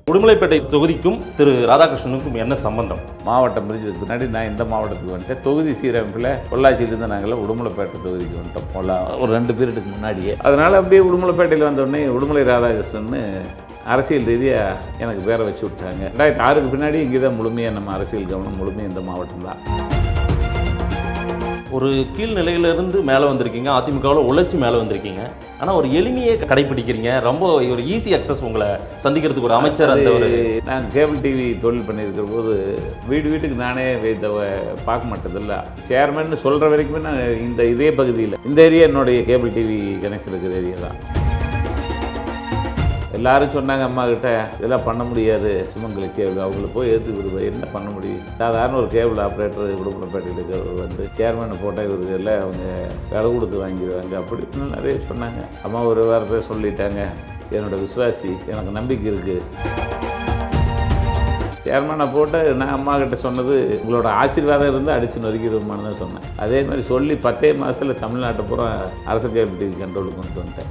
உடுமலைப்பேட்டை தொகுதிக்கும் திரு ராதாகிருஷ்ணனுக்கும் என்ன சம்பந்தம் மாவட்டம் பிரிஞ்சதுக்கு முன்னாடி நான் இந்த மாவட்டத்துக்கு வந்துட்டேன் தொகுதி சீரமைப்பில் பொள்ளாச்சியிலேருந்து நாங்கள் உடுமலைப்பேட்டை தொகுதிக்கு வந்துட்டோம் பொல்லா ஒரு ரெண்டு பீரியடுக்கு முன்னாடியே அதனால் அப்படியே உடுமலைப்பேட்டையில் வந்தோடனே உடுமலை ராதாகிருஷ்ணன் அரசியல் ரீதியாக எனக்கு பேரை வச்சு விட்டாங்க ரெண்டாயிரத்தி ஆறுக்கு பின்னாடி இங்கே தான் முழுமையாக நம்ம அரசியல் கவனம் முழுமையாக இந்த மாவட்டம் தான் ஒரு கீழ் நிலையிலிருந்து மேலே வந்திருக்கீங்க அதிமுகவில் உழைச்சி மேலே வந்திருக்கீங்க ஆனால் ஒரு எளிமையை கடைபிடிக்கிறீங்க ரொம்ப ஒரு ஈஸி அக்சஸ் உங்களை சந்திக்கிறதுக்கு ஒரு அமைச்சர் அந்த ஒரு நான் கேபிள் டிவி தொழில் பண்ணியிருக்கிற போது வீடு வீட்டுக்கு நானே இதை பார்க்க மாட்டதில்ல சேர்மன் சொல்கிற வரைக்குமே நான் இந்த இதே பகுதியில் இந்த ஏரியா என்னுடைய கேபிள் டிவி கனெக்ஷன் இருக்கிற ஏரியா தான் எல்லாரும் சொன்னாங்க அம்மா கிட்ட இதெல்லாம் பண்ண முடியாது சுமங்கலி கேபிள் அவங்கள போய் ஏற்று விடுவோம் என்ன பண்ண முடியும் சாதாரண ஒரு கேபிள் ஆப்ரேட்டர் விடுமுறைப்பேட்டையில் இருக்கிறவர் வந்து சேர்மனை போட்டால் இவருக்கு எல்லாம் அவங்க விலை கொடுத்து வாங்கிடுவாங்க அப்படி இப்படின்னு நிறைய சொன்னாங்க அம்மா ஒரு வாரத்தை சொல்லிட்டாங்க என்னோட விசுவாசி எனக்கு நம்பிக்கை இருக்குது சேர்மனை போட்டு நான் அம்மா கிட்ட சொன்னது உங்களோட ஆசீர்வாதம் இருந்து அடிச்சு நொறுக்கிடுவோமான்னு தான் சொன்னேன் அதே மாதிரி சொல்லி பத்தே மாதத்தில் தமிழ்நாட்டை பூரா அரசு கேபிள் டிவி கண்ட்ரோலுக்கு கொண்டு வந்துட்டேன்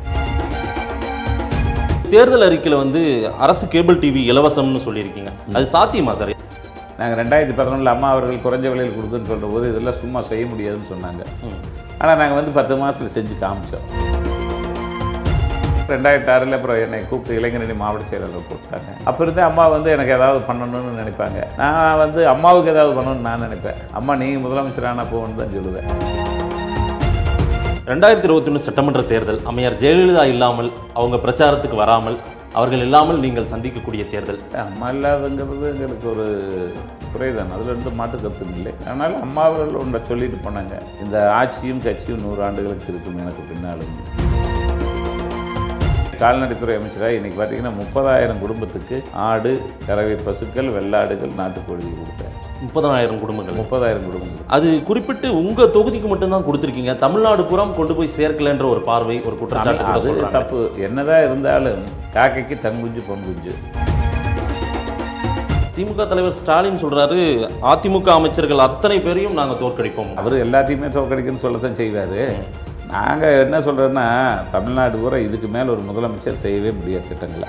தேர்தல் அறிக்கையில் வந்து அரசு கேபிள் டிவி இலவசம்னு சொல்லியிருக்கீங்க அது சாத்தியமா சார் நாங்கள் ரெண்டாயிரத்தி பதினொன்றில் அம்மா அவர்கள் குறைஞ்ச விலையில் கொடுக்குன்னு சொல்கிற போது இதெல்லாம் சும்மா செய்ய முடியாதுன்னு சொன்னாங்க ஆனால் நாங்கள் வந்து பத்து மாதத்தில் செஞ்சு காமிச்சோம் ரெண்டாயிரத்தி ஆறில் அப்புறம் என்னை கூப்பிட்டு இளைஞரணி மாவட்ட செயலாளர் போட்டாங்க அப்போ இருந்து அம்மா வந்து எனக்கு ஏதாவது பண்ணணும்னு நினைப்பாங்க நான் வந்து அம்மாவுக்கு ஏதாவது பண்ணணும்னு நான் நினைப்பேன் அம்மா நீங்கள் முதலமைச்சர் ஆன போகணுன்னு தான் சொல்லுவேன் ரெண்டாயிரத்தி இருபத்தி சட்டமன்ற தேர்தல் அம்மையார் ஜெயலலிதா இல்லாமல் அவங்க பிரச்சாரத்துக்கு வராமல் அவர்கள் இல்லாமல் நீங்கள் சந்திக்கக்கூடிய தேர்தல் அம்மா இல்லாதங்கிறது எங்களுக்கு ஒரு குறைதான் அதில் இருந்து மாட்டு கருத்து இல்லை ஆனால் அம்மா அவர்கள் ஒன்றை சொல்லிட்டு போனாங்க இந்த ஆட்சியும் கட்சியும் நூறு ஆண்டுகளுக்கு இருக்கும் எனக்கு பின்னாலும் கால்நடைத்துறை அமைச்சராக இன்னைக்கு பார்த்தீங்கன்னா முப்பதாயிரம் குடும்பத்துக்கு ஆடு கறவை பசுக்கள் வெள்ளாடுகள் நாட்டுக்கோழிகள் கொடுத்தேன் முப்பதனாயிரம் குடும்பங்கள் முப்பதாயிரம் குடும்பங்கள் அது குறிப்பிட்டு உங்க தொகுதிக்கு மட்டும்தான் கொடுத்துருக்கீங்க தமிழ்நாடு புறம் கொண்டு போய் சேர்க்கலன்ற ஒரு பார்வை ஒரு குற்றச்சாட்டு கூட அது சொல்றாங்க. தப்பு என்னதான் இருந்தாலும் காக்கைக்கு தன் குஞ்சு பொன் குஞ்சு திமுக தலைவர் ஸ்டாலின் சொல்றாரு அதிமுக அமைச்சர்கள் அத்தனை பேரையும் நாங்க தோற்கடிப்போம் அவர் எல்லாத்தையுமே தோக்கடிக்குன்னு சொல்லத்தான் செய்வார் நாங்கள் என்ன சொல்கிறோன்னா தமிழ்நாடு பூரா இதுக்கு மேலே ஒரு முதலமைச்சர் செய்யவே முடியாது திட்டங்களை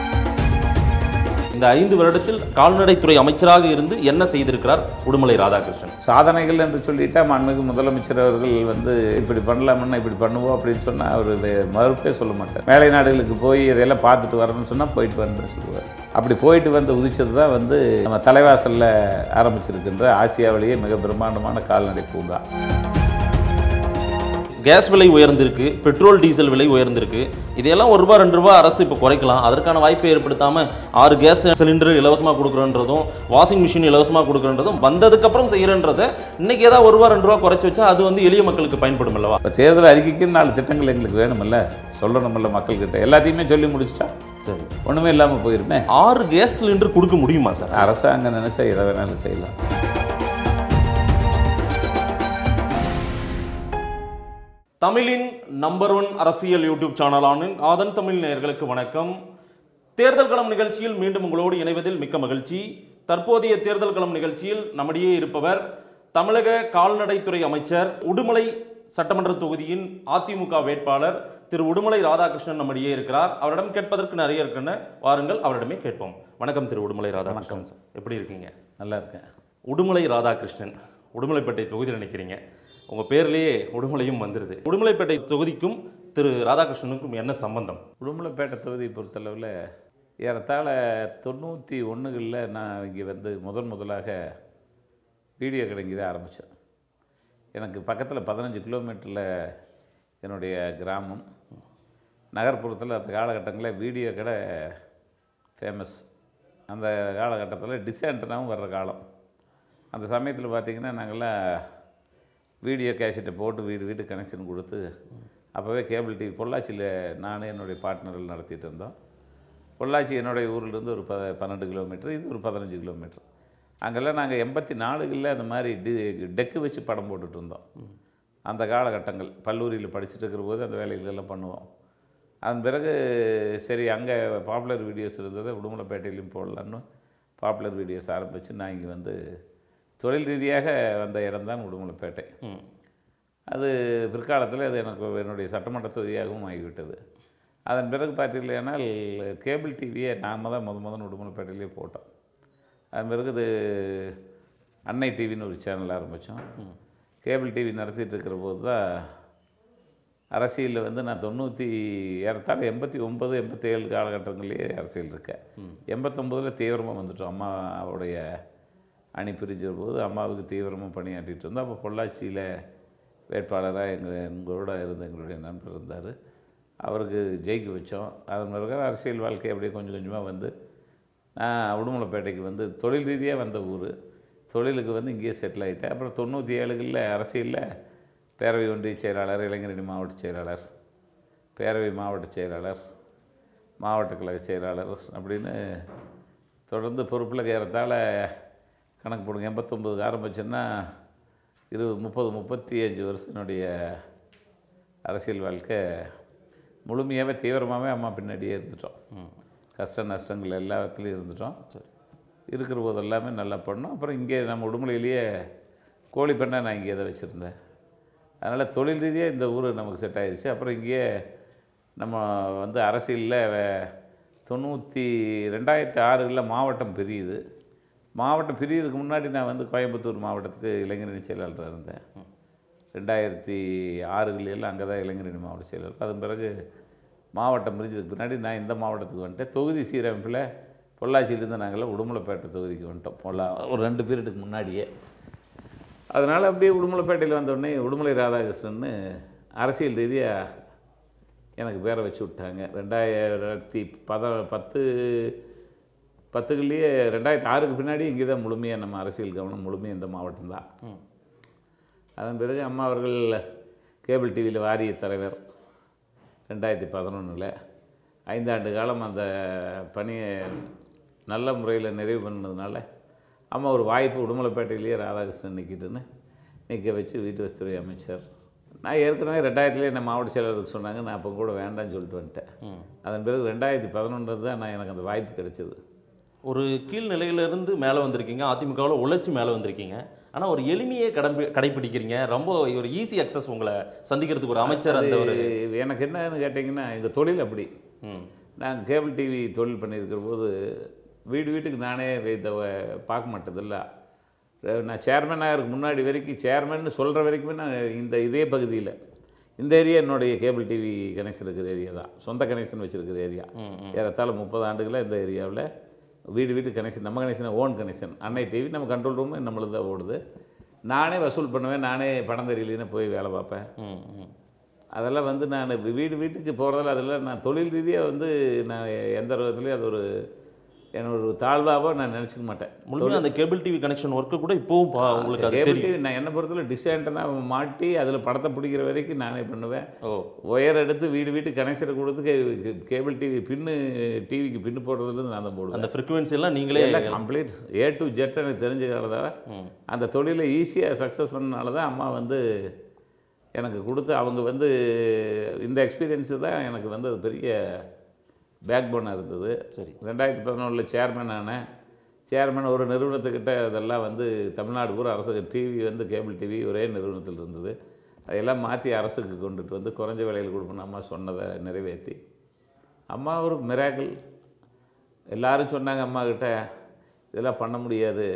இந்த ஐந்து வருடத்தில் கால்நடைத்துறை அமைச்சராக இருந்து என்ன செய்திருக்கிறார் உடுமலை ராதாகிருஷ்ணன் சாதனைகள் என்று சொல்லிட்டா மாண்புமிகு முதலமைச்சர் அவர்கள் வந்து இப்படி பண்ணலாம்னா இப்படி பண்ணுவோம் அப்படின்னு சொன்னால் அவர் இதை மறுப்பே சொல்ல மாட்டார் மேலை நாடுகளுக்கு போய் இதையெல்லாம் பார்த்துட்டு வரணும்னு சொன்னால் போயிட்டு வரணும்னு சொல்லுவார் அப்படி போயிட்டு வந்து உதிச்சது தான் வந்து நம்ம தலைவாசலில் ஆரம்பிச்சிருக்கின்ற ஆசியாவிலேயே மிக பிரம்மாண்டமான கால்நடை பூங்கா கேஸ் விலை உயர்ந்திருக்கு பெட்ரோல் டீசல் விலை உயர்ந்திருக்கு இதையெல்லாம் ஒரு ரூபா ரெண்டு ரூபா அரசு இப்போ குறைக்கலாம் அதற்கான வாய்ப்பை ஏற்படுத்தாம ஆறு கேஸ் சிலிண்டர் இலவசமாக கொடுக்குறன்றதும் வாஷிங் மிஷின் இலவசமாக கொடுக்குறன்றதும் வந்ததுக்கப்புறம் செய்கிறன்றதை இன்னைக்கு ஏதாவது ஒரு ரூபா ரெண்டு ரூபா குறைச்சி வச்சா அது வந்து எளிய மக்களுக்கு பயன்படும் அல்லவா இப்போ தேர்தல் அறிக்கைக்கு நாலு திட்டங்கள் எங்களுக்கு வேணுமில்ல சொல்லணுமில்ல மக்கள்கிட்ட எல்லாத்தையுமே சொல்லி முடிச்சிட்டா சரி ஒன்றுமே இல்லாமல் போயிருமே ஆறு கேஸ் சிலிண்டர் கொடுக்க முடியுமா சார் அரசாங்கம் நினைச்சா எதை வேணாலும் செய்யலாம் தமிழின் நம்பர் ஒன் அரசியல் யூடியூப் சேனலான ஆதன் தமிழ் நேயர்களுக்கு வணக்கம் தேர்தல் களம் நிகழ்ச்சியில் மீண்டும் உங்களோடு இணைவதில் மிக்க மகிழ்ச்சி தற்போதைய தேர்தல் களம் நிகழ்ச்சியில் நம்மிடையே இருப்பவர் தமிழக கால்நடைத்துறை அமைச்சர் உடுமலை சட்டமன்ற தொகுதியின் அதிமுக வேட்பாளர் திரு உடுமலை ராதாகிருஷ்ணன் நம்மிடையே இருக்கிறார் அவரிடம் கேட்பதற்கு நிறைய இருக்குன்னு வாருங்கள் அவரிடமே கேட்போம் வணக்கம் திரு உடுமலை ராதாகிருஷ்ணன் சார் எப்படி இருக்கீங்க நல்லா இருக்கேன் உடுமலை ராதாகிருஷ்ணன் உடுமலைப்பேட்டை தொகுதியில் நிற்கிறீங்க உங்கள் பேர்லேயே உடுமலையும் வந்துடுது உடுமலைப்பேட்டை தொகுதிக்கும் திரு ராதாகிருஷ்ணனுக்கும் என்ன சம்பந்தம் உடுமலைப்பேட்டை தொகுதியை பொறுத்தளவில் ஏறத்தாழ தொண்ணூற்றி ஒன்றுகளில் நான் இங்கே வந்து முதன் முதலாக வீடியோ கடைங்க தான் ஆரம்பித்தேன் எனக்கு பக்கத்தில் பதினஞ்சு கிலோமீட்டரில் என்னுடைய கிராமம் நகர்ப்புறத்தில் அந்த காலகட்டங்களில் வீடியோ கடை ஃபேமஸ் அந்த காலகட்டத்தில் டிஸ்ஆண்டனாவும் வர்ற காலம் அந்த சமயத்தில் பார்த்திங்கன்னா நாங்கள்லாம் வீடியோ கேசட்டை போட்டு வீடு வீடு கனெக்ஷன் கொடுத்து அப்போவே கேபிள் டிவி பொள்ளாச்சியில் நான் என்னுடைய பார்ட்னர்கள் நடத்திட்டு இருந்தோம் பொள்ளாச்சி என்னுடைய ஊர்லேருந்து ஒரு ப பன்னெண்டு கிலோமீட்டர் இது ஒரு பதினஞ்சு கிலோமீட்டர் அங்கெல்லாம் நாங்கள் எண்பத்தி நாலுகளில் அந்த மாதிரி டி டெக்கு வச்சு படம் போட்டுட்டு இருந்தோம் அந்த காலகட்டங்கள் பல்லூரியில் படிச்சுட்டு இருக்கிற போது அந்த வேலைகளெல்லாம் பண்ணுவோம் அதன் பிறகு சரி அங்கே பாப்புலர் வீடியோஸ் இருந்ததை உடுமலைப்பேட்டையிலையும் போடலான்னு பாப்புலர் வீடியோஸ் ஆரம்பித்து நான் இங்கே வந்து தொழில் ரீதியாக வந்த இடம்தான் உடுமலைப்பேட்டை ம். அது பிற்காலத்தில் அது எனக்கு என்னுடைய சட்டமன்ற தொகுதியாகவும் ஆகிவிட்டது அதன் பிறகு பார்த்தீங்களேனால் கேபிள் டிவியை நாம தான் முத முதல்ல உடுமலைப்பேட்டையிலே போட்டோம் அதன் பிறகு இது அன்னை டிவின்னு ஒரு சேனல் ஆரம்பித்தோம் கேபிள் டிவி நடத்திட்டு இருக்கிற போது தான் அரசியலில் வந்து நான் தொண்ணூற்றி ஏறத்தாழ எண்பத்தி ஒன்பது எண்பத்தேழு காலகட்டங்கள்லேயே அரசியல் இருக்கேன் எண்பத்தொம்போதில் தீவிரமாக வந்துட்டோம் அம்மாவுடைய அணி பிரிஞ்ச போது அம்மாவுக்கு தீவிரமாக பணியாற்றிட்டு இருந்தோம் அப்போ பொள்ளாச்சியில் வேட்பாளராக எங்கள் எங்களோட இருந்த எங்களுடைய நண்பர் இருந்தார் அவருக்கு ஜெயிக்க வச்சோம் அதன் பிறகு அரசியல் வாழ்க்கை அப்படியே கொஞ்சம் கொஞ்சமாக வந்து நான் உடுமலைப்பேட்டைக்கு வந்து தொழில் ரீதியாக வந்த ஊர் தொழிலுக்கு வந்து இங்கேயே செட்டில் ஆகிட்டேன் அப்புறம் தொண்ணூற்றி ஏழுகளில் அரசியலில் பேரவை ஒன்றிய செயலாளர் இளைஞரணி மாவட்ட செயலாளர் பேரவை மாவட்ட செயலாளர் மாவட்ட கழக செயலாளர் அப்படின்னு தொடர்ந்து பொறுப்பில் ஏறத்தாழ கணக்கு போடுங்க எண்பத்தொம்பதுக்கு ஆரம்பிச்சேன்னா இருபது முப்பது முப்பத்தி அஞ்சு வருஷம் என்னுடைய அரசியல் வாழ்க்கை முழுமையாகவே தீவிரமாகவே அம்மா பின்னாடியே இருந்துட்டோம் கஷ்ட நஷ்டங்கள் எல்லாத்துலேயும் இருந்துட்டோம் இருக்கிற போது எல்லாமே நல்லா பண்ணோம் அப்புறம் இங்கே நம்ம உடுமலையிலேயே கோழி பண்ணை நான் இங்கே தான் வச்சுருந்தேன் அதனால் தொழில் ரீதியாக இந்த ஊர் நமக்கு செட் ஆயிடுச்சு அப்புறம் இங்கேயே நம்ம வந்து அரசியலில் வே- தொண்ணூற்றி ரெண்டாயிரத்தி ஆறுகளில் மாவட்டம் பிரியுது மாவட்டம் பிரியறதுக்கு முன்னாடி நான் வந்து கோயம்புத்தூர் மாவட்டத்துக்கு இளைஞரணி செயலாளராக இருந்தேன் ரெண்டாயிரத்தி ஆறுகளில் அங்கே தான் இளைஞரணி மாவட்ட செயலாளர் அதன் பிறகு மாவட்டம் பிரிஞ்சதுக்கு பின்னாடி நான் இந்த மாவட்டத்துக்கு வந்துட்டேன் தொகுதி சீரமைப்பில் பொள்ளாச்சியிலேருந்து நாங்கள் உடுமலைப்பேட்டை தொகுதிக்கு வந்துட்டோம் பொள்ளா ஒரு ரெண்டு பீரியடுக்கு முன்னாடியே அதனால் அப்படியே உடுமலைப்பேட்டையில் வந்தோடனே உடுமலை ராதாகிருஷ்ணன் அரசியல் ரீதியாக எனக்கு பேரை வச்சு விட்டாங்க ரெண்டாயிரத்தி பத பத்து பத்துக்குள்ளேயே ரெண்டாயிரத்தி ஆறுக்கு பின்னாடி இங்கே தான் முழுமையாக நம்ம அரசியல் கவனம் முழுமையாக இந்த மாவட்டம் தான் அதன் பிறகு அம்மா அவர்கள் கேபிள் டிவியில் வாரிய தலைவர் ரெண்டாயிரத்தி பதினொன்றில் ஐந்தாண்டு காலம் அந்த பணியை நல்ல முறையில் நிறைவு பண்ணதுனால அம்மா ஒரு வாய்ப்பு உடுமலைப்பேட்டையிலேயே ராதாகிருஷ்ணன் நிற்கிட்டுன்னு நிற்க வச்சு வீட்டு வசதித்துறை அமைச்சர் நான் ஏற்கனவே ரெண்டாயிரத்துலேயே என்ன மாவட்ட செயலருக்கு சொன்னாங்க நான் அப்போ கூட வேண்டாம்னு சொல்லிட்டு வந்துட்டேன் அதன் பிறகு ரெண்டாயிரத்தி பதினொன்று தான் நான் எனக்கு அந்த வாய்ப்பு கிடைச்சது ஒரு கீழ் நிலையிலிருந்து மேலே வந்திருக்கீங்க அதிமுகவில் உழைச்சி மேலே வந்திருக்கீங்க ஆனால் ஒரு எளிமையே கடம்பி கடைப்பிடிக்கிறீங்க ரொம்ப ஒரு ஈஸி அக்சஸ் உங்களை சந்திக்கிறதுக்கு ஒரு அமைச்சர் அந்த ஒரு அது எனக்கு என்னன்னு கேட்டிங்கன்னா எங்கள் தொழில் அப்படி ம் நான் கேபிள் டிவி தொழில் பண்ணியிருக்கிற போது வீடு வீட்டுக்கு நானே இதை வ- பார்க்க மாட்டதில்ல அஹ் நான் சேர்மனாக இருக்கு முன்னாடி வரைக்கும் சேர்மன் சொல்கிற வரைக்குமே நான் இந்த இதே பகுதியில் இந்த ஏரியா என்னுடைய கேபிள் டிவி கனெக்ஷன் இருக்கிற ஏரியா தான் சொந்த கனெக்ஷன் வச்சுருக்கிற ஏரியா ஏறத்தாழ முப்பது ஆண்டுகளாக இந்த ஏரியாவில் வீடு வீட்டு கனெக்ஷன் நம்ம connection own connection Annai TV நம்ம கண்ட்ரோல் ரூம் நம்மளுக்கு தான் ஓடுது நானே வசூல் பண்ணுவேன் நானே படம் தெரியலன்னு போய் வேலை பார்ப்பேன் ம் ம் அதெல்லாம் வந்து நான் வீடு வீட்டுக்கு போகிறதில்ல அதெல்லாம் நான் தொழில் ரீதியாக வந்து நான் எந்த விதத்துலையும் அது ஒரு என்னோட ஒரு தாழ்வாக நான் நினச்சிக்க மாட்டேன் முழுமையாக அந்த கேபிள் டிவி கனெக்ஷன் ஒர்க்கு கூட இப்போவும் பா- உங்களுக்கு அது கேபிள் தெரியும் டிவி நான் என்ன பொறுத்தவரை டிஸ்ஆண்டனாக மாட்டி அதில் படத்தை பிடிக்கிற வரைக்கும் நானே பண்ணுவேன் ஓ ஒயர் எடுத்து வீடு வீட்டு கனெக்ஷனை கொடுத்து கே- கேபிள் டிவி பின்னு டிவிக்கு பின்னு போடுறதுலேருந்து நான் தான் போடுவேன் அந்த ஃப்ரீக்குவென்சி எல்லாம் நீங்களே எல்லாம் கம்ப்ளீட் ஏ டு ஜெட் எனக்கு தெரிஞ்சதுனால அந்த தொழிலை ஈஸியாக சக்ஸஸ் பண்ணனால தான் அம்மா வந்து எனக்கு கொடுத்து அவங்க வந்து இந்த எக்ஸ்பீரியன்ஸு தான் எனக்கு வந்து அது பெரிய பேக் போனாக இருந்தது சரி ரெண்டாயிரத்தி பதினொன்றில் சேர்மன் ஆனேன் சேர்மன் ஒரு நிறுவனத்துக்கிட்ட அதெல்லாம் வந்து தமிழ்நாடு பூரா அரசு டிவி வந்து கேபிள் டிவி ஒரே நிறுவனத்தில் இருந்தது அதையெல்லாம் மாற்றி அரசுக்கு கொண்டுட்டு வந்து குறைஞ்ச விலையில் கொடுக்கணும் அம்மா சொன்னதை நிறைவேற்றி அம்மா ஒரு மிராக்கிள் எல்லாரும் சொன்னாங்க அம்மா கிட்ட இதெல்லாம் பண்ண முடியாது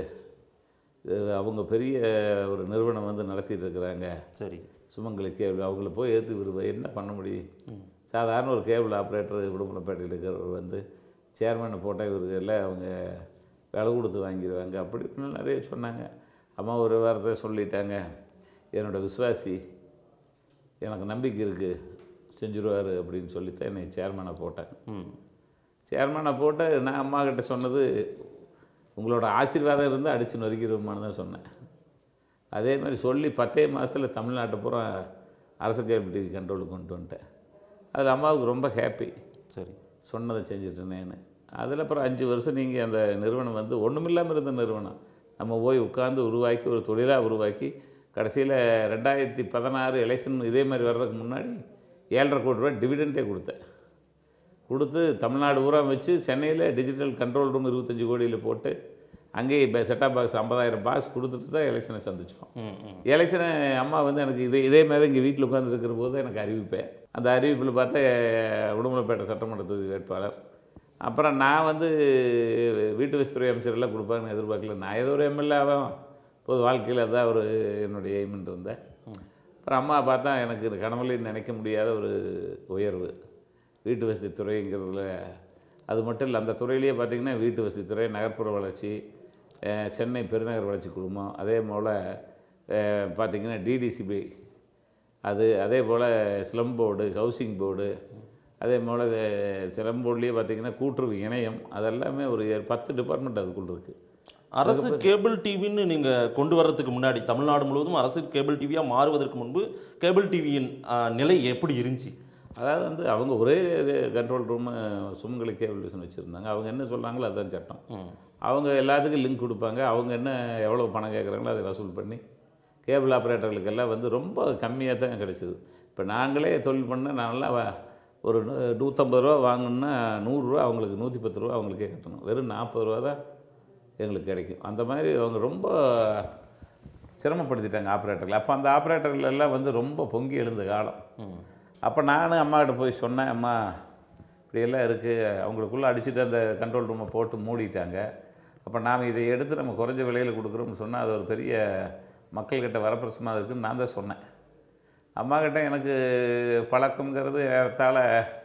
இது அவங்க பெரிய ஒரு நிறுவனம் வந்து நடத்திட்டு இருக்கிறாங்க சரி சுமங்கலி கேபிள் அவங்கள போய் ஏற்றி விரும்ப என்ன பண்ண முடியும் சாதாரண ஒரு கேபிள் ஆப்ரேட்டர் விடுமலைப்பேட்டையில் இருக்கிறவர் வந்து சேர்மனை போட்டால் இவருக்கு எல்லாம் அவங்க விலை கொடுத்து வாங்கிடுவாங்க அப்படி இப்படின்னு நிறைய சொன்னாங்க அம்மா ஒரு வாரத்தை சொல்லிட்டாங்க என்னோடய விசுவாசி எனக்கு நம்பிக்கை இருக்குது செஞ்சுருவார் அப்படின்னு சொல்லித்தான் என்னை சேர்மனை போட்டேன் ம் சேர்மனை போட்டு நான் அம்மா கிட்ட சொன்னது உங்களோட ஆசீர்வாதம் இருந்து அடித்து நொறுக்கிடுவோமான்னு தான் சொன்னேன் அதே மாதிரி சொல்லி பத்தே மாதத்தில் தமிழ்நாட்டை பூரா அரசு கேபிள் டிவி கண்ட்ரோலுக்கு கொண்டு வந்துட்டேன் அதில் அம்மாவுக்கு ரொம்ப ஹாப்பி சரி சொன்னதை செஞ்சுட்டேனேன்னு அதில் அப்புறம் அஞ்சு வருஷம் நீங்கள் அந்த நிறுவனம் வந்து ஒன்றுமில்லாமல் இருந்த நிறுவனம் நம்ம போய் உட்காந்து உருவாக்கி ஒரு தொழிலாக உருவாக்கி கடைசியில் ரெண்டாயிரத்தி பதினாறு எலெக்ஷன் இதே மாதிரி வர்றதுக்கு முன்னாடி ஏழரை கோடி ரூபாய் டிவிடெண்டே கொடுத்தேன் கொடுத்து தமிழ்நாடு பூரா வச்சு சென்னையில் டிஜிட்டல் கண்ட்ரோல் ரூம் இருபத்தஞ்சி கோடியில் போட்டு அங்கேயே செட்டாப் பாக்ஸ் ஐம்பதாயிரம் பாக்ஸ் கொடுத்துட்டு தான் எலெக்ஷனை சந்திச்சோம் ம் ம் எலெக்ஷனை அம்மா வந்து எனக்கு இதே இதே மாதிரி இங்கே வீட்டில் உட்காந்துருக்கிற போது எனக்கு அறிவிப்பேன் அந்த அறிவிப்பில் பார்த்தா உடுமலைப்பேட்டை சட்டமன்ற தொகுதி வேட்பாளர் அப்புறம் நான் வந்து வீட்டு வசதித்துறை அமைச்சரெல்லாம் கொடுப்பாங்கன்னு எதிர்பார்க்கல நான் ஏதோ ஒரு எம்எல்ஏவும் பொது வாழ்க்கையில் அதான் ஒரு என்னுடைய எய்ம்ன்ட்டு இருந்தேன் அப்புறம் அம்மா பார்த்தா எனக்கு இது கனவுலையும் நினைக்க முடியாத ஒரு உயர்வு வீட்டு வசதி துறைங்கிறதுல அது மட்டும் இல்லை அந்த துறையிலேயே பார்த்திங்கன்னா வீட்டு வசதி துறை நகர்ப்புற வளர்ச்சி அஹ், சென்னை பெருநகர் வளர்ச்சி குழுமம் அதே போல் பார்த்திங்கன்னா டிடிசிபி அது அதே போல் ஸ்லம் போர்டு ஹவுசிங் போர்டு அதே போல் ஸ்லம் போர்ட்லேயே பார்த்திங்கன்னா கூட்டுறவு இணையம் அதெல்லாமே ஒரு ஏ- பத்து டிபார்ட்மெண்ட் அதுக்குள்ள இருக்குது அரசு கேபிள் டிவின்னு நீங்க கொண்டு வர்றதுக்கு முன்னாடி தமிழ்நாடு முழுவதும் அரசு கேபிள் டிவியா மாறுவதற்கு முன்பு கேபிள் டிவியின் நிலை எப்படி இருந்துச்சு அதாவது வந்து அவங்க ஒரே control room Sumangali cable division வச்சுருந்தாங்க அவங்க என்ன சொல்கிறாங்களோ அதுதான் சட்டம் அவங்க எல்லாத்துக்கும் லிங்க் கொடுப்பாங்க அவங்க என்ன எவ்வளோ பணம் கேட்குறாங்களோ அதை வசூல் பண்ணி கேபிள் ஆப்ரேட்டர்களுக்கெல்லாம் வந்து ரொம்ப கம்மியாக தான் கிடச்சிது இப்போ நாங்களே தொழில் பண்ண நல்லா வ- ஒரு நூ- நூற்றம்பது ரூபா வாங்கணுன்னா நூறுரூவா அவங்களுக்கு நூற்றி பத்து ரூபா அவங்களுக்கே கட்டணும் வெறும் நாற்பது ரூபா தான் எங்களுக்கு கிடைக்கும் அந்த மாதிரி அவங்க ரொம்ப சிரமப்படுத்திட்டாங்க ஆப்ரேட்டர்கள் அப்போ அந்த ஆப்ரேட்டர்கள் எல்லாம் வந்து ரொம்ப பொங்கி எழுந்த காலம் அப்போ நானும் அம்மாக்கிட்ட போய் சொன்னேன் அம்மா இப்படியெல்லாம் இருக்குது அவங்களுக்குள்ளே அடிச்சுட்டு அந்த கண்ட்ரோல் ரூமை போட்டு மூடிட்டாங்க அப்போ நாம் இதை எடுத்து நம்ம குறைஞ்ச விலையில் கொடுக்குறோம்னு சொன்னால் அது ஒரு பெரிய மக்கள்கிட்ட வரப்பிரசமாக இருக்குன்னு நான் தான் சொன்னேன் அம்மாக்கிட்ட எனக்கு பழக்கங்கிறது ஏறத்தாழ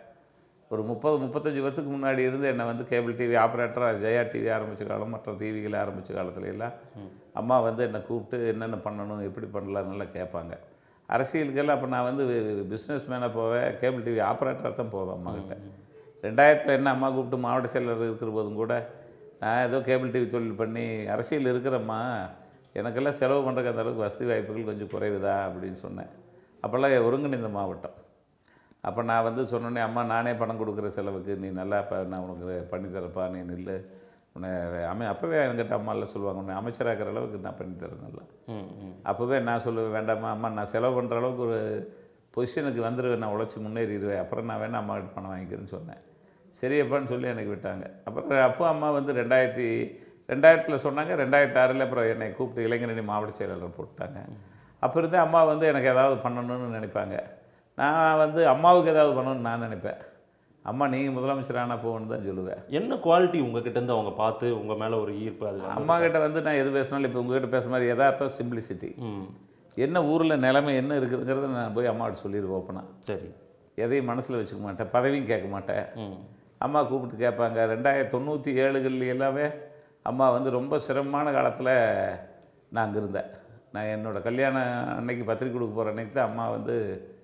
ஒரு முப்பது முப்பத்தஞ்சு வருஷத்துக்கு முன்னாடி இருந்து என்னை வந்து கேபிள் டிவி ஆப்ரேட்டராக ஜெயா டிவி ஆரம்பித்த காலம் மற்ற டிவிகளை ஆரம்பித்த காலத்துல எல்லாம் அம்மா வந்து என்னை கூப்பிட்டு என்னென்ன பண்ணணும் எப்படி பண்ணலாம்னுலாம் கேட்பாங்க அரசியலுக்கெல்லாம் அப்போ நான் வந்து பிஸ்னஸ் மேனாக போவேன் கேபிள் டிவி ஆப்ரேட்டராக தான் போவேன் அம்மாக்கிட்ட ரெண்டாயிரத்தில் என்ன அம்மா கூப்பிட்டு மாவட்ட செயலர் இருக்கிற போதும் கூட நான் ஏதோ கேபிள் டிவி தொழில் பண்ணி அரசியல் இருக்கிறம்மா எனக்கெல்லாம் செலவு பண்ணுறக்கு அந்த அளவுக்கு வசதி வாய்ப்புகள் கொஞ்சம் குறைவுதா அப்படின்னு சொன்னேன் அப்போல்லாம் ஒருங்கிணைந்த மாவட்டம் அப்போ நான் வந்து சொன்னோன்னே அம்மா நானே பணம் கொடுக்குற செலவுக்கு நீ நல்லா இப்போ நான் உனக்கு பண்ணித்தரப்பா நீ நில்லு உன்னை அமை அப்போவே என்கிட்ட அம்மாலாம் சொல்லுவாங்க உன்னை அமைச்சராக்கிற அளவுக்கு நான் பண்ணித்தரேன் நல்லா ம், ம். அப்போவே நான் சொல்லுவேன் வேண்டாம்மா அம்மா நான் செலவு பண்ணுற அளவுக்கு ஒரு பொசிஷனுக்கு வந்துடுவேன் நான் உழைச்சி முன்னேறிடுவேன் அப்புறம் நான் வேணா அம்மா கிட்ட பணம் வாங்கிக்கிறேன்னு சொன்னேன் சரி அப்பான்னு சொல்லி எனக்கு விட்டாங்க அப்புறம் அப்போ அம்மா வந்து ரெண்டாயிரத்தி ரெண்டாயிரத்தில் சொன்னாங்க ரெண்டாயிரத்தி ஆறில் அப்புறம் என்னை கூப்பிட்டு இளைஞரணி மாவட்ட செயலாளர் போட்டாங்க அப்போ இருந்தே அம்மா வந்து எனக்கு ஏதாவது பண்ணணும்னு நினைப்பாங்க நான் வந்து அம்மாவுக்கு ஏதாவது பண்ணணும்னு நான் நினைப்பேன் அம்மா நீங்கள் முதலமைச்சர் ஆனால் போகணுன்னு தான் சொல்லுவேன் என்ன குவாலிட்டி உங்ககிட்ட இருந்து அவங்க பார்த்து உங்க மேல ஒரு ஈர்ப்பு அது வந்து- அம்மா கிட்ட வந்து நான் எது பேசினாலும் இப்போ உங்ககிட்ட பேசுகிற மாதிரி யதார்த்தம் சிம்பிளிசிட்டி ம் என்ன ஊரில் நிலைமை என்ன இருக்குதுங்கிறத நான் போய் அம்மாட்ட சொல்லிடுவேன் ஓப்பனாக சரி எதையும் மனசில் வச்சுக்க மாட்டேன் பதவியும் கேட்க மாட்டேன் ம் அம்மா கூப்பிட்டு கேட்பாங்க ரெண்டாயிரத்தி தொண்ணூற்றி ஏழுகள் எல்லாமே அம்மா வந்து ரொம்ப சிரமமான காலத்தில் நான் அங்கே இருந்தேன் நான் என்னோடய கல்யாணம் அன்னைக்கு பத்திரிக்கை கொடுக்க போகிற அன்னைக்கு தான் அம்மா வந்து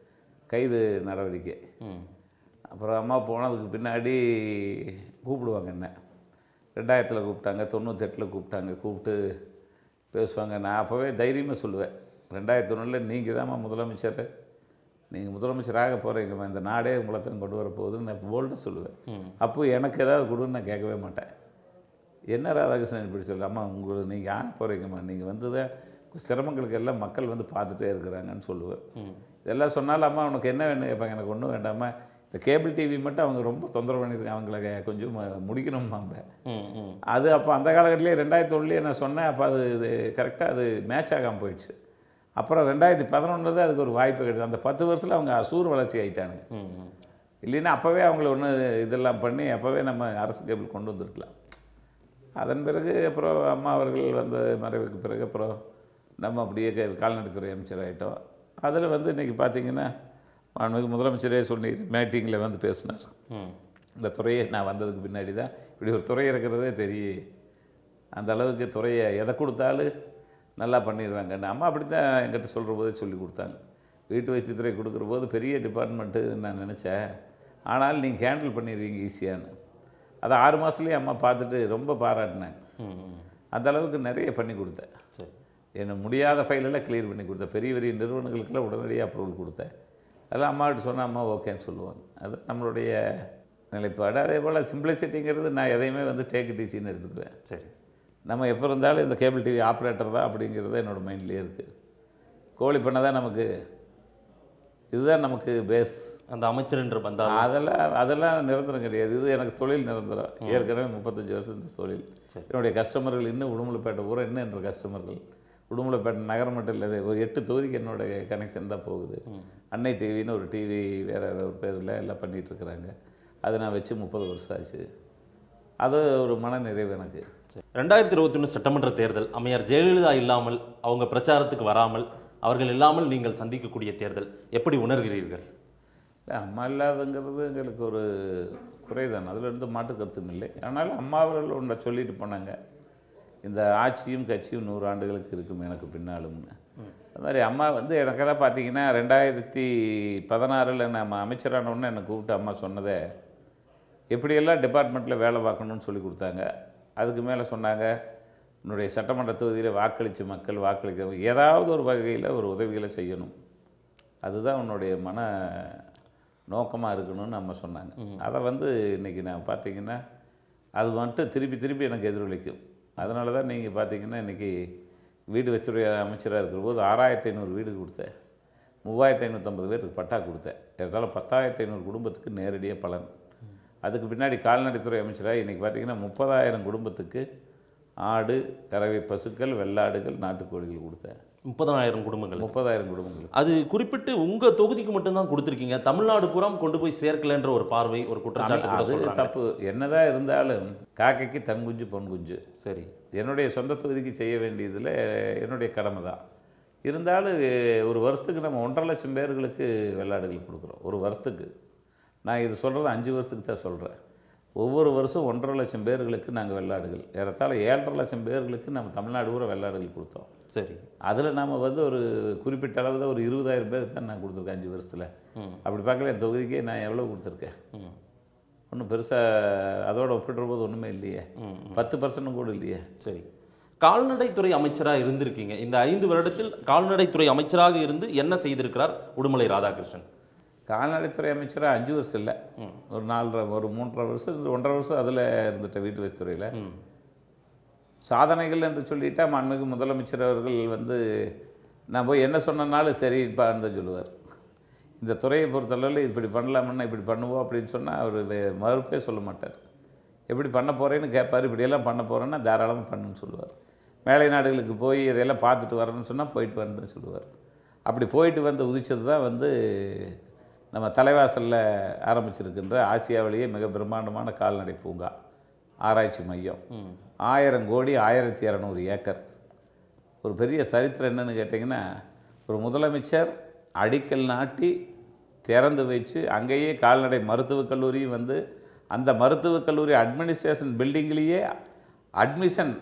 கைது நடவடிக்கை ம் அப்புறம் அம்மா போனதுக்கு பின்னாடி கூப்பிடுவாங்க என்ன ரெண்டாயிரத்தில் கூப்பிட்டாங்க தொண்ணூத்தெட்டில் கூப்பிட்டாங்க கூப்பிட்டு பேசுவாங்க நான் அப்போவே தைரியமாக சொல்லுவேன் ரெண்டாயிரத்தி ஒன்றில் நீங்கள் தாம்மா முதலமைச்சர் நீங்கள் முதலமைச்சராக போகிறீங்கம்மா இந்த நாடே உங்களை தான் கொண்டு வர போகுதுன்னு நான் போல்டாக சொல்லுவேன் அப்போ எனக்கு ஏதாவது கொடுன்னு நான் கேட்கவே மாட்டேன் என்ன ராதாகிருஷ்ணன் இப்படி சொல்லு அம்மா உங்களை நீங்கள் ஆக போகிறீங்கம்மா நீங்கள் வந்து தான் சிரமங்களுக்கு எல்லாம் மக்கள் வந்து பார்த்துட்டே இருக்கிறாங்கன்னு சொல்லுவேன் இதெல்லாம் சொன்னாலும் அம்மா உனக்கு என்ன வேணும் கேட்பாங்க எனக்கு ஒன்றும் வேண்டாமா இந்த கேபிள் டிவி மட்டும் அவங்க ரொம்ப தொந்தரவு பண்ணியிருக்காங்க அவங்கள கொஞ்சம் முடிக்கணுமாம்ப ம் ம் அது அப்போ அந்த காலகட்டத்திலே ரெண்டாயிரத்தி ஒன்றுலேயே நான் சொன்னேன் அப்போ அது இது கரெக்டாக அது மேட்ச் ஆகாமல் போயிடுச்சு அப்புறம் ரெண்டாயிரத்தி பதினொன்றில் தான் அதுக்கு ஒரு வாய்ப்பு கிடைச்சது அந்த பத்து வருஷத்தில் அவங்க சூர் வளர்ச்சி ஆயிட்டானுங்க ம் ம் இல்லைன்னா அப்போவே அவங்கள ஒன்று இதெல்லாம் பண்ணி அப்போவே நம்ம அரசு கேபிள் கொண்டு வந்திருக்கலாம் அதன் பிறகு அப்புறம் அம்மா அவர்கள் வந்த மறைவுக்கு பிறகு அப்புறம் நம்ம அப்படியே கே- கால்நடைத்துறை அமைச்சர் ஆகிட்டோம் அதில் வந்து இன்றைக்கி பார்த்தீங்கன்னா மாண்புமிகு முதலமைச்சரே சொல்லி மீட்டிங்கில் வந்து பேசினார் ம் இந்த துறையை நான் வந்ததுக்கு பின்னாடி தான் இப்படி ஒரு துறை இருக்கிறதே தெரியும் அந்த அளவுக்கு துறையை எதை கொடுத்தாலும் நல்லா பண்ணிடுவாங்கன்னு அம்மா அப்படி தான் என்கிட்ட சொல்கிற போதே சொல்லி கொடுத்தாங்க வீட்டு வசதித்துறை கொடுக்குற போது பெரிய டிபார்ட்மெண்ட்டு நான் நினச்சேன் ஆனால் நீங்கள் ஹேண்டில் பண்ணிடுவீங்க ஈஸியான்னு அதை ஆறு மாதத்துலேயே அம்மா பார்த்துட்டு ரொம்ப பாராட்டினாங்க ம் ம் அந்த அளவுக்கு நிறைய பண்ணி கொடுத்தேன் சரி என்ன முடியாத ஃபைலெல்லாம் கிளியர் பண்ணி கொடுத்தேன் பெரிய பெரிய நிறுவனங்களுக்கெல்லாம் உடனடியாக அப்ரூவல் கொடுத்தேன் அதெல்லாம் அம்மாகிட்ட சொன்னால் அம்மா ஓகேன்னு சொல்லுவாங்க அது நம்மளுடைய நிலைப்பாடு அதே போல் சிம்பிளிசிட்டிங்கிறது நான் எதையுமே வந்து டேக் டிசின்னு எடுத்துக்குவேன் சரி நம்ம எப்போ இருந்தாலும் இந்த கேபிள் டிவி ஆப்ரேட்டர் தான் அப்படிங்கிறது என்னோடய மைண்ட்லேயே இருக்குது கோழி பண்ணை தான் நமக்கு இதுதான் நமக்கு பேஸ் அந்த அமைச்சர் என்று வந்தால் அதெல்லாம் அதெல்லாம் நிரந்தரம் கிடையாது இது எனக்கு தொழில் நிரந்தரம் ஏற்கனவே முப்பத்தஞ்சு வருஷம் இந்த தொழில் சரி. என்னுடைய கஸ்டமர்கள் இன்னும் உடுமலைப்பேட்டை பூரா இன்னும் என்ற கஸ்டமர்கள் உடுமலைப்பேட்டை நகரம் மட்டும் இல்லை ஒரு எட்டு தொகுதிக்கு என்னோட கனெக்ஷன் தான் போகுது அன்னை டிவின்னு ஒரு டிவி வேறு ஒரு பேரில் எல்லாம் பண்ணிகிட்டு இருக்கிறாங்க அது நான் வச்சு முப்பது வருஷம் ஆச்சு அது ஒரு மன நிறைவு எனக்கு ரெண்டாயிரத்தி இருபத்தி ஒன்று சட்டமன்ற தேர்தல் அம்மையார் ஜெயலலிதா இல்லாமல் அவங்க பிரச்சாரத்துக்கு வராமல் அவர்கள் இல்லாமல் நீங்கள் சந்திக்கக்கூடிய தேர்தல் எப்படி உணர்கிறீர்கள் இல்லை அம்மா இல்லாதங்கிறது எங்களுக்கு ஒரு குறைதான் அதில் இருந்து மாற்று கருத்தும் இல்லை ஆனாலும் அம்மா அவர்கள் ஒன்றை சொல்லிட்டு போனாங்க இந்த ஆட்சியும் கட்சியும் நூறு ஆண்டுகளுக்கு இருக்கும் எனக்கு பின்னாலும்னு அது மாதிரி அம்மா வந்து எனக்கெல்லாம் பார்த்தீங்கன்னா ரெண்டாயிரத்தி பதினாறில் நம்ம அமைச்சரான உடனே என்னை கூப்பிட்டு அம்மா சொன்னதே எப்படியெல்லாம் டிபார்ட்மெண்ட்டில் வேலை பார்க்கணும்னு சொல்லி கொடுத்தாங்க அதுக்கு மேலே சொன்னாங்க உன்னுடைய சட்டமன்ற தொகுதியில் வாக்களித்த மக்கள் வாக்களிக்க ஏதாவது ஒரு வகையில் ஒரு உதவிகளை செய்யணும் அதுதான் உன்னுடைய மன நோக்கமாக இருக்கணும்னு நம்ம சொன்னாங்க அதை வந்து இன்றைக்கி நான் பார்த்தீங்கன்னா அது மட்டும் திருப்பி திருப்பி எனக்கு எதிரொலிக்கும் அதனால தான் நீங்கள் பார்த்தீங்கன்னா இன்றைக்கி வீடு வச்சுடைய அமைச்சராக இருக்கிற போது ஆறாயிரத்தி ஐநூறு வீடு கொடுத்தேன் மூவாயிரத்தி ஐநூற்றம்பது பேருக்கு பட்டா கொடுத்தேன் இருந்தாலும் பத்தாயிரத்தி ஐநூறு குடும்பத்துக்கு நேரடியாக பலன் அதுக்கு பின்னாடி கால்நடைத்துறை அமைச்சராக இன்றைக்கி பார்த்தீங்கன்னா முப்பதாயிரம் குடும்பத்துக்கு ஆடு கறவை பசுக்கள் வெள்ளாடுகள் நாட்டுக்கோழிகள் கொடுத்தேன் முப்பதனாயிரம் குடும்பங்கள் முப்பதாயிரம் குடும்பங்களுக்கு அது குறிப்பிட்டு உங்க தொகுதிக்கு மட்டும்தான் கொடுத்துருக்கீங்க தமிழ்நாடு புறம் கொண்டு போய் சேர்க்கலன்ற ஒரு பார்வை ஒரு குற்றச்சாட்டு கூட அது சொல்றாங்க தப்பு என்னதான் இருந்தாலும் காக்கைக்கு தன் குஞ்சு பொன் குஞ்சு சரி என்னுடைய சொந்த தொகுதிக்கு செய்ய வேண்டியதில் என்னுடைய கடமை தான் இருந்தாலும் ஒரு வருஷத்துக்கு நம்ம ஒன்றரை லட்சம் பேர்களுக்கு வெள்ளாடுகள் கொடுக்குறோம் ஒரு வருஷத்துக்கு நான் இது சொல்கிறது அஞ்சு வருஷத்துக்கு தான் சொல்கிறேன் ஒவ்வொரு வருஷம் ஒன்றரை லட்சம் பேர்களுக்கு நாங்கள் வெள்ளாடுகள் ஏறத்தாழ ஏழரை லட்சம் பேர்களுக்கு நம்ம தமிழ்நாடு பூரா வெள்ளாடுகள் கொடுத்தோம் சரி அதில் நாம் வந்து ஒரு குறிப்பிட்ட அளவு தான் ஒரு இருபதாயிரம் பேருக்கு தான் நான் கொடுத்துருக்கேன் அஞ்சு வருஷத்தில் அப்படி பார்க்கல என் தொகுதிக்கே நான் எவ்வளோ கொடுத்துருக்கேன் ம். ஒன்றும் பெருசாக அதோட ஒப்பிடுற போது ஒன்றுமே இல்லையே பத்து பர்சன்ட் கூட இல்லையே சரி கால்நடைத்துறை அமைச்சராக இருந்திருக்கீங்க இந்த ஐந்து வருடத்தில் கால்நடைத்துறை அமைச்சராக இருந்து என்ன செய்திருக்கிறார் உடுமலை ராதாகிருஷ்ணன் கால்நடைத்துறை அமைச்சராக அஞ்சு வருஷம் இல்லை ஒரு நாலரை ஒரு மூன்றரை வருஷம் இருந்து ஒன்றரை வருஷம் அதில் இருந்துட்டேன் வீட்டு வசத்துறையில் ம். சாதனைகள் என்று சொல்லிட்டா மாண்புமிகு முதலமைச்சர் அவர்கள் வந்து நான் போய் என்ன சொன்னனாலும் சரிப்பான்னு தான் சொல்லுவார் இந்த துறையை பொறுத்தளவில் இப்படி பண்ணலாமுன்னா இப்படி பண்ணுவோம் அப்படின்னு சொன்னால் அவர் வே- மறுப்பே சொல்ல மாட்டார் எப்படி பண்ண போகிறேன்னு கேட்பார் இப்படியெல்லாம் பண்ண போகிறேன்னா தாராளமாக பண்ணுன்னு சொல்லுவார் மேலை நாடுகளுக்கு போய் இதையெல்லாம் பார்த்துட்டு வரேன்னு சொன்னால் போயிட்டு வரேன்னு சொல்லுவார் அப்படி போயிட்டு வந்து உதிச்சது தான் வந்து நம்ம தலைவாசலில் ஆரம்பிச்சிருக்கின்ற ஆசியாவிலேயே மிக பிரம்மாண்டமான கால்நடை பூங்கா ஆராய்ச்சி மையம் ஆயிரம் கோடி ஆயிரத்தி இரநூறு ஏக்கர் ஒரு பெரிய சரித்திரம் என்னன்னு கேட்டிங்கன்னா ஒரு முதலமைச்சர் அடிக்கல் நாட்டி திறந்து வச்சு அங்கேயே கால்நடை மருத்துவக் கல்லூரியும் வந்து அந்த மருத்துவக் கல்லூரி அட்மினிஸ்ட்ரேஷன் பில்டிங்லேயே அட்மிஷன்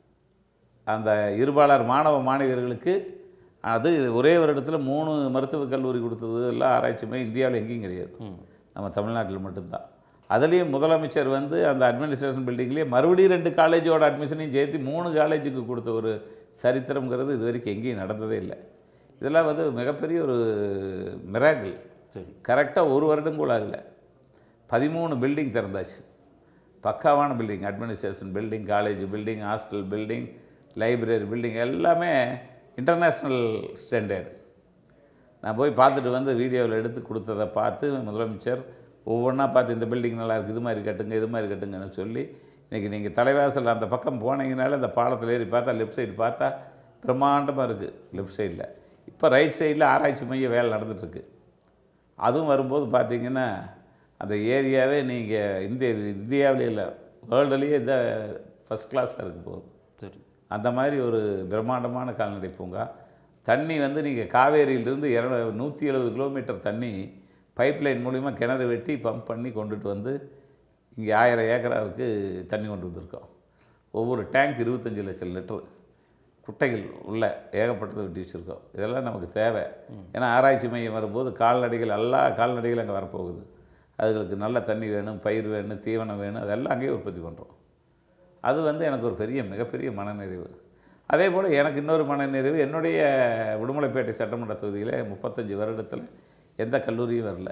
அந்த இருபாலர் மாணவ மாணவியர்களுக்கு அது ஒரே வருடத்தில் மூணு மருத்துவக் கல்லூரி கொடுத்தது எல்லாம் ஆராய்ச்சி மையம் இந்தியாவில் எங்கேயும் கிடையாது நம்ம தமிழ்நாட்டில் மட்டும்தான் அதுலேயும் முதலமைச்சர் வந்து அந்த அட்மினிஸ்ட்ரேஷன் பில்டிங்லேயே மறுபடியும் ரெண்டு காலேஜோட அட்மிஷனையும் சேர்த்து மூணு காலேஜுக்கு கொடுத்த ஒரு சரித்திரம்ங்கிறது இது வரைக்கும் எங்கேயும் நடந்ததே இல்லை இதெல்லாம் வந்து மிகப்பெரிய ஒரு மிராக்கிள் சரி கரெக்டாக ஒரு வருடம் கூட ஆகல பதிமூணு பில்டிங் திறந்தாச்சு பக்காவான building administration building college building hostel building library building எல்லாமே இன்டர்நேஷ்னல் ஸ்டாண்டர்டு நான் போய் பார்த்துட்டு வந்து வீடியோவில் எடுத்து கொடுத்ததை பார்த்து முதலமைச்சர் ஒவ்வொன்றா பார்த்து இந்த பில்டிங் நல்லா இருக்குது இது மாதிரி கட்டுங்க இது மாதிரி கட்டுங்கன்னு சொல்லி இன்றைக்கி நீங்கள் தலைவாசல் அந்த பக்கம் போனீங்கனாலே அந்த பாலத்தில் ஏறி பார்த்தா லெஃப்ட் சைடு பார்த்தா பிரம்மாண்டமாக இருக்குது லெஃப்ட் சைடில் இப்போ ரைட் சைடில் ஆராய்ச்சி மைய வேலை நடந்துகிட்ருக்கு அதுவும் வரும்போது பார்த்தீங்கன்னா அந்த ஏரியாவே நீங்கள் இந்திய இந்தியாவிலே இல்லை வேர்ல்டுலேயே இதை ஃபஸ்ட் கிளாஸாக இருக்க போகுது சரி அந்த மாதிரி ஒரு பிரம்மாண்டமான கால்நடை பூங்கா தண்ணி வந்து நீங்கள் காவேரியிலிருந்து இரநூ நூற்றி எழுபது கிலோமீட்டர் தண்ணி பைப்லைன் மூலிமா கிணறு வெட்டி பம்ப் பண்ணி கொண்டுட்டு வந்து இங்கே ஆயிரம் ஏக்கராவுக்கு தண்ணி கொண்டு வந்திருக்கோம் ஒவ்வொரு டேங்க் இருபத்தஞ்சி லட்சம் லிட்டரு குட்டைகள் உள்ள ஏகப்பட்டதை வெட்டி வச்சுருக்கோம் இதெல்லாம் நமக்கு தேவை ஏன்னா ஆராய்ச்சி மையம் வரும்போது கால்நடைகள் எல்லா கால்நடைகளும் அங்கே வரப்போகுது அதுகளுக்கு நல்ல தண்ணி வேணும் பயிர் வேணும் தீவனம் வேணும் அதெல்லாம் அங்கேயே உற்பத்தி பண்ணுறோம் அது வந்து எனக்கு ஒரு பெரிய மிகப்பெரிய மனநிறைவு அதே போல் எனக்கு இன்னொரு மனநிறைவு என்னுடைய உடுமலைப்பேட்டை சட்டமன்ற தொகுதியில் முப்பத்தஞ்சு வருடத்தில் எந்த கல்லூரியும் வரல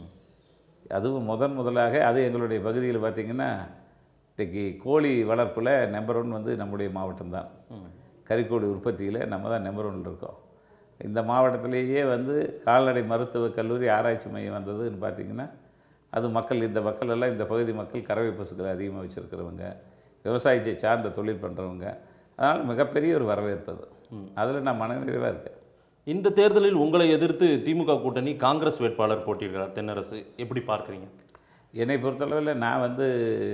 அதுவும் முதன் முதலாக அது எங்களுடைய பகுதியில் பார்த்திங்கன்னா இன்றைக்கி கோழி வளர்ப்பில் நம்பர் ஒன் வந்து நம்முடைய மாவட்டம்தான் கறிக்கோழி உற்பத்தியில் நம்ம தான் நம்பர் ஒன்ல இருக்கோம் இந்த மாவட்டத்திலேயே வந்து கால்நடை மருத்துவக் கல்லூரி ஆராய்ச்சி மையம் வந்ததுன்னு பார்த்திங்கன்னா அது மக்கள் இந்த மக்கள் எல்லாம் இந்த பகுதி மக்கள் கறவை பசுக்களை அதிகமாக வச்சுருக்கிறவங்க விவசாயத்தை சார்ந்த தொழில் பண்ணுறவங்க அதனால் மிகப்பெரிய ஒரு வரவேற்பு அது அதில் நான் மனநிறைவாக இருக்கேன் இந்த தேர்தலில் உங்களை எதிர்த்து திமுக கூட்டணி காங்கிரஸ் வேட்பாளர் போட்டியிடுறார் தென்னரசு எப்படி பார்க்குறீங்க என்னை பொறுத்தளவில் நான் வந்து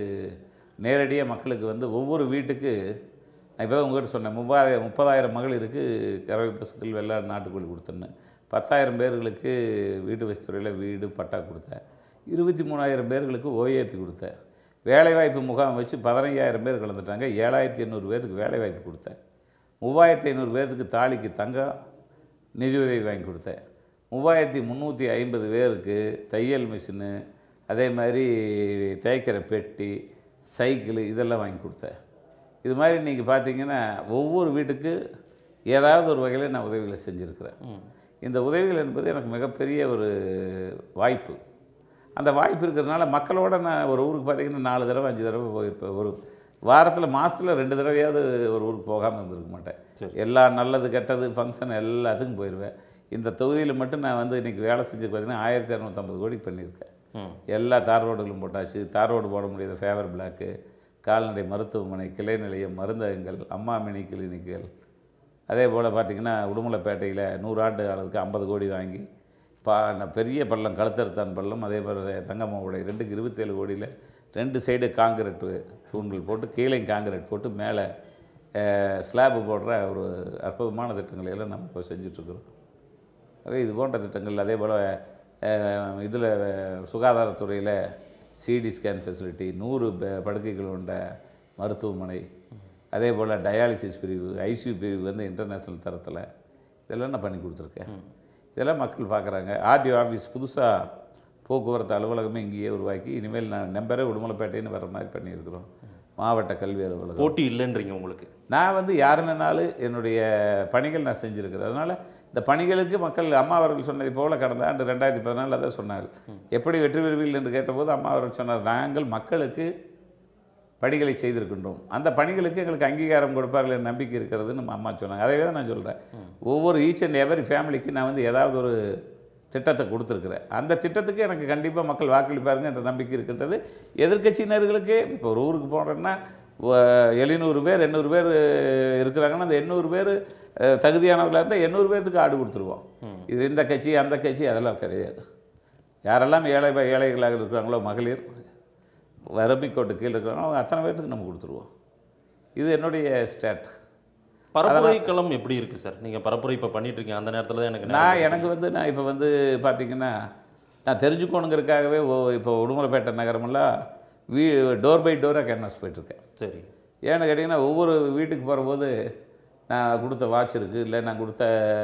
நேரடியாக மக்களுக்கு வந்து ஒவ்வொரு வீட்டுக்கு நான் இப்போ தான் உங்கள்கிட்ட சொன்னேன் முப்பதாயிரம் முப்பதாயிரம் மகளிருக்கு கறவை பசுக்கள் வெள்ளாடு நாட்டுக்கோழி கொடுத்தேன்னு பத்தாயிரம் பேர்களுக்கு வீட்டு வசதித்துறையில் வீடு பட்டா கொடுத்தேன் இருபத்தி மூணாயிரம் பேர்களுக்கு ஓஏபி கொடுத்தேன் வேலைவாய்ப்பு முகாம் வச்சு பதினைஞ்சாயிரம் பேர் கலந்துட்டாங்க ஏழாயிரத்தி எண்ணூறு பேருக்கு வேலைவாய்ப்பு கொடுத்தேன் மூவாயிரத்தி ஐநூறு பேர்த்துக்கு தாலிக்கு தங்கம் நிதியுதவி வாங்கி கொடுத்தேன் மூவாயிரத்தி முந்நூற்றி ஐம்பது பேருக்கு தையல் மிஷினு அதே மாதிரி தேய்க்கிற பெட்டி சைக்கிள் இதெல்லாம் வாங்கி கொடுத்தேன் இது மாதிரி நீங்கள் பார்த்தீங்கன்னா ஒவ்வொரு வீட்டுக்கு ஏதாவது ஒரு வகையில் நான் உதவிகளை செஞ்சுருக்கிறேன் இந்த உதவிகள் என்பது எனக்கு மிகப்பெரிய ஒரு வாய்ப்பு அந்த வாய்ப்பு இருக்கிறதுனால மக்களோட நான் ஒரு ஊருக்கு பார்த்தீங்கன்னா நாலு தடவை அஞ்சு தடவை போயிருப்பேன் ஒரு வாரத்தில் மாதத்தில் ரெண்டு தடவையாவது ஒரு ஊருக்கு போகாமல் இருந்திருக்க மாட்டேன் சரி. எல்லா நல்லது கெட்டது ஃபங்க்ஷன் எல்லாத்துக்கும் போயிடுவேன் இந்த தொகுதியில் மட்டும் நான் வந்து இன்றைக்கி வேலை செஞ்சு பார்த்தீங்கன்னா ஆயிரத்தி இரநூத்தம்பது கோடி பண்ணியிருக்கேன் ம் எல்லா தார் ரோடுகளும் போட்டாச்சு தார் ரோடு போட முடியாத ஃபேவர் பிளாக்கு கால்நடை மருத்துவமனை கிளை நிலையம் மருந்தகங்கள் அம்மா மினி கிளினிக்குகள் அதே போல் பார்த்திங்கன்னா உடுமலைப்பேட்டையில் நூறாண்டு காலத்துக்கு ஐம்பது கோடி வாங்கி பா ந- பெரிய பள்ளம் கழுத்தறுத்தான் பள்ளம் அதே மாதிரி தங்கம்மாவுடைய ரெண்டுக்கு இருபத்தேழு கோடியில் ரெண்டு சைடு காங்கிரீட் தூண்கள் போட்டு கீழே காங்கிரீட் போட்டு மேலே ஸ்லாப்பு போடுற ஒரு அற்புதமான திட்டங்களை எல்லாம் நம்ம இப்போ செஞ்சிட்ருக்குறோம் ஆகவே இது போன்ற திட்டங்கள் அதே போல் இதில் சுகாதாரத்துறையில் சிடி ஸ்கேன் ஃபெசிலிட்டி நூறு பெ- படுக்கைகள் கொண்ட மருத்துவமனை அதே போல் டயாலிசிஸ் பிரிவு ஐசியூ பிரிவு வந்து இன்டர்நேஷ்னல் தரத்தில் இதெல்லாம் நான் பண்ணி கொடுத்துருக்கேன் இதெல்லாம் மக்கள் பார்க்குறாங்க ஆர்டிஓ ஆஃபீஸ் புதுசாக போக்குவரத்து அலுவலகமே இங்கேயே உருவாக்கி இனிமேல் நான் நம்பரே உடுமலைப்பேட்டைன்னு வர மாதிரி பண்ணியிருக்கிறோம் மாவட்ட கல்வி அலுவலகம் போட்டி இல்லைன்றீங்க உங்களுக்கு நான் வந்து யாருன்னாலும் என்னுடைய பணிகள் நான் செஞ்சுருக்கிறேன் அதனால் இந்த பணிகளுக்கு மக்கள் அம்மா அவர்கள் சொன்னதை போல கடந்த ஆண்டு ரெண்டாயிரத்தி பதினாலில் தான் சொன்னார் எப்படி வெற்றி பெறுவீர்கள் என்று கேட்டபோது அம்மா அவர்கள் சொன்னார் நாங்கள் மக்களுக்கு பணிகளை செய்திருக்கின்றோம் அந்த பணிகளுக்கு எங்களுக்கு அங்கீகாரம் கொடுப்பார்கள் என்ற நம்பிக்கை இருக்கிறதுன்னு நம்ம அம்மா சொன்னாங்க அதே தான் நான் சொல்கிறேன் ஒவ்வொரு ஈச் அண்ட் எவரி ஃபேமிலிக்கு நான் வந்து ஏதாவது ஒரு திட்டத்தை கொடுத்துருக்குறேன் அந்த திட்டத்துக்கு எனக்கு கண்டிப்பாக மக்கள் வாக்களிப்பாருங்க என்ற நம்பிக்கை இருக்கின்றது எதிர்க்கட்சியினர்களுக்கு இப்போ ஒரு ஊருக்கு போனோன்னா எழுநூறு பேர் எண்ணூறு பேர் இருக்கிறாங்கன்னா அந்த எண்ணூறு பேர் தகுதியானவர்களாக இருந்தால் எண்ணூறு பேர்த்துக்கு ஆடு கொடுத்துருவோம் இது இந்த கட்சி அந்த கட்சி அதெல்லாம் கிடையாது யாரெல்லாம் ஏழை ஏழைகளாக இருக்கிறாங்களோ மகளிர் வறுமைக்கோட்டு கீழே இருக்கிறாங்களோ அவங்க அத்தனை பேர்த்துக்கு நம்ம கொடுத்துருவோம் இது என்னுடைய ஸ்டேட் பரப்புரை களம் எப்படி இருக்கு சார் நீங்க பரப்புரை இப்ப பண்ணிட்டு இருக்கீங்க அந்த நேரத்துல தான் எனக்கு நான் எனக்கு வந்து நான் இப்போ வந்து பார்த்தீங்கன்னா நான் தெரிஞ்சுக்கணுங்கிறதுக்காகவே ஓ- இப்போ உடுமலைப்பேட்டை நகரமெல்லாம் வீ டோர் பை டோராக கேன்வாஸ் போயிட்டுருக்கேன் சரி ஏன்னு கேட்டிங்கன்னா ஒவ்வொரு வீட்டுக்கு போகும்போது நான் கொடுத்த வாட்ச் இருக்குது இல்லை நான் கொடுத்த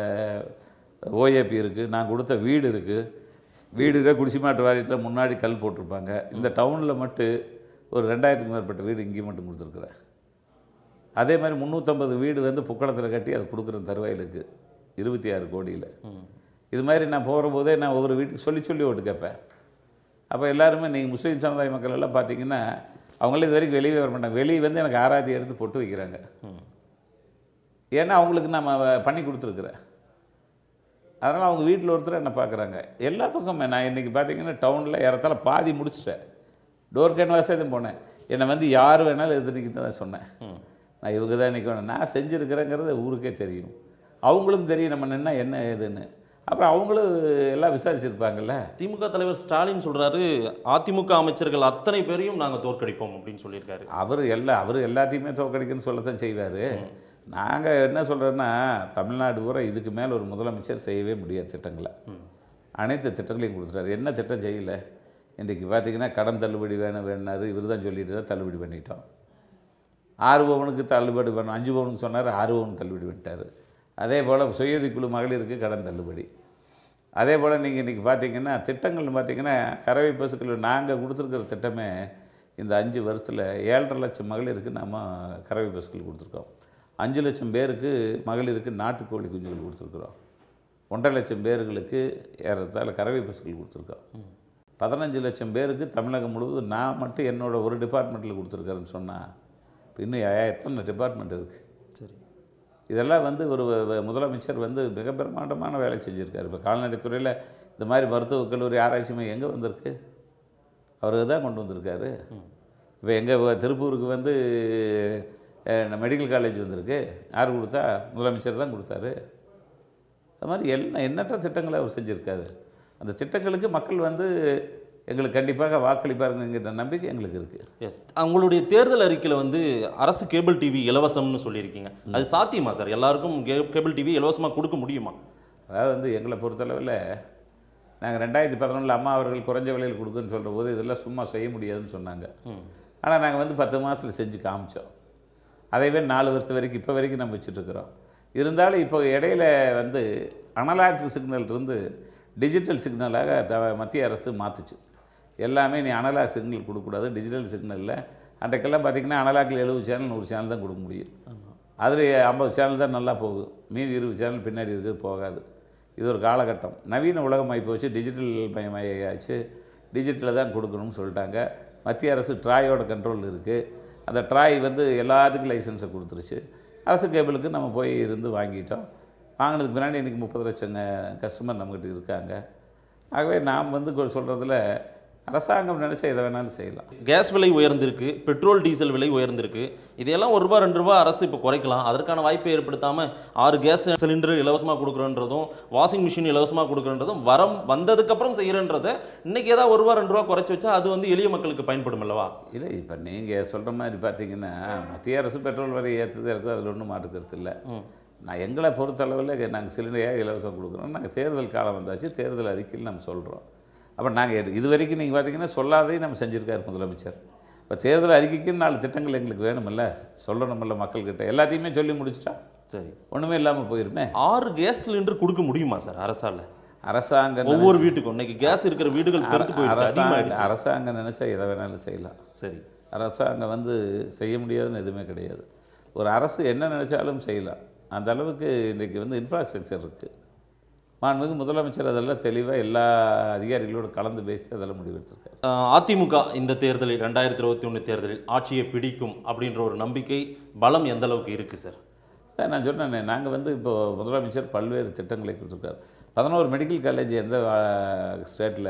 ஓஏபி இருக்குது நான் கொடுத்த வீடு இருக்குது வீடு குடிசிமாட்டு வாரியத்தில் முன்னாடி கல் போட்டிருப்பாங்க இந்த டவுனில் மட்டும் ஒரு ரெண்டாயிரத்துக்கு மேற்பட்ட வீடு இங்கேயும் மட்டும் கொடுத்துருக்குறேன் அதே மாதிரி முந்நூற்றம்பது வீடு வந்து புக்கடத்தில் கட்டி அது கொடுக்குற தருவாயிலுக்கு இருபத்தி ஆறு கோடியில் இது மாதிரி நான் போகிற போதே நான் ஒவ்வொரு வீட்டுக்கு சொல்லி சொல்லி ஓட்டு கேட்பேன் அப்போ எல்லாருமே நீங்கள் முஸ்லீம் சமுதாய மக்கள் எல்லாம் பார்த்தீங்கன்னா அவங்களே இது வரைக்கும் வெளியே வர மாட்டாங்க வெளியே வந்து எனக்கு ஆராய்ச்சி எடுத்து பொட்டு வைக்கிறாங்க ஏன்னா அவங்களுக்கு நம்ம பண்ணி கொடுத்துருக்குறேன் அதனால் அவங்க வீட்டில் ஒருத்தர் என்ன பார்க்குறாங்க எல்லா பக்கமும் நான் இன்றைக்கி பார்த்தீங்கன்னா டவுனில் ஏறத்தாழ பாதி முடிச்சிட்டேன் டோர் கேன்வாஸே தான் போனேன் என்னை வந்து யார் வேணாலும் எதிர்க்கிட்டு தான் சொன்னேன் நான் இவங்க தான் இன்றைக்கி வேணும் நான் செஞ்சுருக்கிறேங்கிறது ஊருக்கே தெரியும் அவங்களுக்கும் தெரியும் நம்ம நின்னா என்ன ஏதுன்னு அப்புறம் அவங்களும் எல்லாம் விசாரிச்சிருப்பாங்கல்ல திமுக தலைவர் ஸ்டாலின் சொல்றாரு அதிமுக அமைச்சர்கள் அத்தனை பேரையும் நாங்க தோற்கடிப்போம் அப்படின்னு சொல்லியிருக்காரு அவர் எல்லா அவர் எல்லாத்தையுமே தோக்கடிக்குன்னு சொல்லத்தான் செய்வார் நாங்கள் என்ன சொல்கிறோன்னா தமிழ்நாடு பூரா இதுக்கு மேலே ஒரு முதலமைச்சர் செய்யவே முடியாது திட்டங்களை அனைத்து திட்டங்களையும் கொடுத்துட்டாரு என்ன திட்டம் செய்யல இன்றைக்கி பார்த்தீங்கன்னா கடன் தள்ளுபடி வேணும் வேணுனாரு இவர் தான் சொல்லிட்டு தான் தள்ளுபடி பண்ணிட்டோம் ஆறு பவனுக்கு தள்ளுபடி பண்ண அஞ்சு பவனுக்கு சொன்னார் ஆறு பவனுக்கு தள்ளுபடி பண்ணிட்டாரு அதே போல் சுயதிக்குழு மகளிருக்கு கடன் தள்ளுபடி அதே போல் நீங்கள் இன்றைக்கி பார்த்தீங்கன்னா திட்டங்கள்னு பார்த்தீங்கன்னா கறவை பசுக்கள் நாங்கள் கொடுத்துருக்கிற திட்டமே இந்த அஞ்சு வருஷத்தில் ஏழரை லட்சம் மகளிருக்கு நாம் கறவை பசுக்கள் கொடுத்துருக்கோம் அஞ்சு லட்சம் பேருக்கு மகளிருக்கு நாட்டுக்கோழி குஞ்சுகள் கொடுத்துருக்குறோம் ஒன்றரை லட்சம் பேர்களுக்கு ஏறத்தாழ கறவை பசுக்கள் கொடுத்துருக்கோம் பதினஞ்சு லட்சம் பேருக்கு தமிழகம் முழுவதும் நான் மட்டும் என்னோட ஒரு டிபார்ட்மெண்ட்டில் கொடுத்துருக்கேன்னு சொன்னால் இன்னும் ஏ- எத்தனை டிபார்ட்மெண்ட் இருக்குது சரி இதெல்லாம் வந்து ஒரு வ- முதலமைச்சர் வந்து மிக பிரம்மாண்டமான வேலை செஞ்சுருக்காரு இப்போ கால்நடைத்துறையில் இந்த மாதிரி மருத்துவக் கல்லூரி ஆராய்ச்சி மையம் எங்கே வந்திருக்கு அவர் தான் கொண்டு வந்திருக்காரு இப்போ எங்கள் திருப்பூருக்கு வந்து மெடிக்கல் காலேஜ் வந்திருக்கு யார் கொடுத்தா முதலமைச்சர் தான் கொடுத்தாரு அது மாதிரி எல்லாம் எண்ணற்ற திட்டங்களை அவர் செஞ்சுருக்காரு அந்த திட்டங்களுக்கு மக்கள் வந்து எங்களுக்கு கண்டிப்பாக வாக்களிப்பாருங்கிற நம்பிக்கை எங்களுக்கு இருக்குது எஸ் உங்களுடைய தேர்தல் அறிக்கையில் வந்து அரசு கேபிள் டிவி இலவசம்னு சொல்லியிருக்கீங்க அது சாத்தியமா சார் எல்லாருக்கும் கே- கேபிள் டிவி இலவசமாக கொடுக்க முடியுமா அதாவது வந்து எங்களை பொறுத்தளவில் நாங்கள் ரெண்டாயிரத்தி பதினொன்றில் அம்மா அவர்கள் குறைஞ்ச விலையில் கொடுக்குன்னு சொல்கிற போது இதெல்லாம் சும்மா செய்ய முடியாதுன்னு சொன்னாங்க ஆனால் நாங்கள் வந்து பத்து மாதத்தில் செஞ்சு காமிச்சோம் அதைவே நாலு வருஷம் வரைக்கும் இப்போ வரைக்கும் நம்ம வச்சுட்ருக்குறோம் இருந்தாலும் இப்போ இடையில வந்து அனலாக் சிக்னல் இருந்து டிஜிட்டல் சிக்னலாக த மத்திய அரசு மாற்றுச்சு எல்லாமே நீ அனலாக் சிக்னல் கொடுக்கக்கூடாது டிஜிட்டல் சிக்னலில் அன்றைக்கெல்லாம் பார்த்தீங்கன்னா அனலாக்கில் எழுபது சேனல் நூறு சேனல் தான் கொடுக்க முடியும் அதில் ஐம்பது சேனல் தான் நல்லா போகும் மீதி இருபது சேனல் பின்னாடி இருக்கிறது போகாது இது ஒரு காலகட்டம் நவீன உலகமாகி போச்சு டிஜிட்டல் மயமாயாச்சு டிஜிட்டலில் தான் கொடுக்கணும்னு சொல்லிட்டாங்க மத்திய அரசு ட்ராயோட கண்ட்ரோல் இருக்குது அந்த ட்ராய் வந்து எல்லாத்துக்கும் லைசன்ஸை கொடுத்துருச்சு அரசு கேபிளுக்கு நம்ம போய் இருந்து வாங்கிட்டோம் வாங்கினதுக்கு பின்னாடி இன்றைக்கி முப்பது லட்சம் கஸ்டமர் நம்மக்கிட்ட இருக்காங்க ஆகவே நாம் வந்து சொல்கிறதுல அரசாங்கம் நினச்சா எதை வேணாலும் செய்யலாம் கேஸ் விலை உயர்ந்திருக்கு பெட்ரோல் டீசல் விலை உயர்ந்திருக்கு இதையெல்லாம் ஒரு ரூபா ரெண்டு ரூபா அரசு இப்போ குறைக்கலாம் அதற்கான வாய்ப்பை ஏற்படுத்தாமல் ஆறு கேஸ் சிலிண்டர் இலவசமாக கொடுக்குறன்றதும் வாஷிங் மிஷின் இலவசமாக கொடுக்குறன்றதும் வரம் வந்ததுக்கப்புறம் செய்கிறன்றதை இன்னைக்கு ஏதாவது ஒரு ரூபா ரெண்டு ரூபா குறைச்சி வச்சா அது வந்து எளிய மக்களுக்கு பயன்படும் அல்லவா இல்லை இப்போ நீங்கள் சொல்கிற மாதிரி பார்த்தீங்கன்னா மத்திய அரசு பெட்ரோல் விலை ஏற்றுதே இருக்குது அதில் ஒன்றும் மாற்றுக்கிறது இல்லை நான் எங்களை பொறுத்தளவில் நாங்கள் சிலிண்டரையாக இலவசம் கொடுக்குறோம் நாங்கள் தேர்தல் காலம் வந்தாச்சு தேர்தல் அறிக்கையில் நம்ம சொல்கிறோம் அப்போ நாங்கள் இது வரைக்கும் நீங்கள் பார்த்தீங்கன்னா சொல்லாதே நம்ம செஞ்சுருக்காரு முதலமைச்சர் இப்போ தேர்தல் அறிக்கைக்குன்னு நாலு திட்டங்கள் எங்களுக்கு வேணுமில்ல சொல்லணுமில்ல மக்கள்கிட்ட எல்லாத்தையுமே சொல்லி முடிச்சிட்டா சரி ஒன்றுமே இல்லாமல் போயிருமே ஆறு கேஸ் சிலிண்டர் கொடுக்க முடியுமா சார் அரசால அரசாங்கம் ஒவ்வொரு வீட்டுக்கும் இன்னைக்கு கேஸ் இருக்கிற வீடுகள் பெருத்து போயிடுச்சு அரசாங்கம் அதிகமாயிடுச்சு அரசாங்கம் நினச்சா எதை வேணாலும் செய்யலாம் சரி அரசாங்கம் வந்து செய்ய முடியாதுன்னு எதுவுமே கிடையாது ஒரு அரசு என்ன நினச்சாலும் செய்யலாம் அந்த அளவுக்கு இன்றைக்கி வந்து இன்ஃப்ராஸ்ட்ரக்சர் இருக்குது மாண்புமிகு முதலமைச்சர் அதெல்லாம் தெளிவாக எல்லா அதிகாரிகளோடு கலந்து பேசிட்டு அதெல்லாம் முடிவெடுத்திருக்காரு அஹ் அதிமுக இந்த தேர்தலில் ரெண்டாயிரத்தி இருபத்தி ஒன்று தேர்தலில் ஆட்சியை பிடிக்கும் அப்படின்ற ஒரு நம்பிக்கை பலம் எந்த அளவுக்கு இருக்கு சார் அதான் நான் சொன்னேனே நாங்கள் வந்து இப்போ முதலமைச்சர் பல்வேறு திட்டங்களை கொடுத்துருக்காரு பதினோரு மெடிக்கல் காலேஜ் எந்த ஸ்டேட்டில்